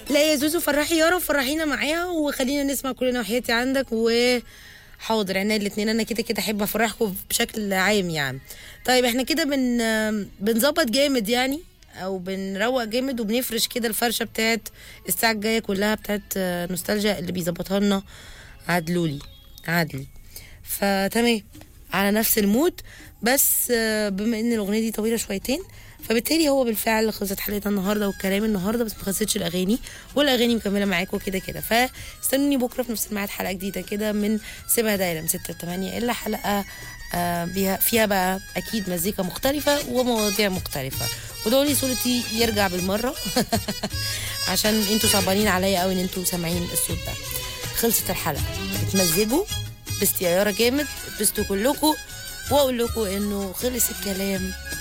لا يا زوزو فرحي يارا وفرحينا معاها وخلينا نسمع كلنا وحياتي عندك و حاضر عينيا الاتنين انا كده كده احب افرحكم بشكل عام يعني طيب احنا كده بن بنظبط جامد يعني او بنروق جامد وبنفرش كده الفرشه بتاعت الساعه الجايه كلها بتاعت آه، نوستالجيا اللي بيظبطها لنا عدلولي عدلي فتمام على نفس المود بس آه، بما ان الاغنيه دي طويله شويتين فبالتالي هو بالفعل خلصت حلقتنا النهارده والكلام النهارده بس ما خلصتش الاغاني والاغاني مكمله معاكم كده كده فاستنوني بكره في نفس الميعاد حلقه جديده كده من سيبها دايره من 6 ل 8 الا حلقه آه بيها فيها بقى اكيد مزيكا مختلفه ومواضيع مختلفه ودولي صورتي يرجع بالمره عشان انتوا صعبانين عليا قوي ان انتوا سامعين الصوت ده خلصت الحلقه اتمزجوا بستي يا يارا جامد بستوا كلكم واقول لكم انه خلص الكلام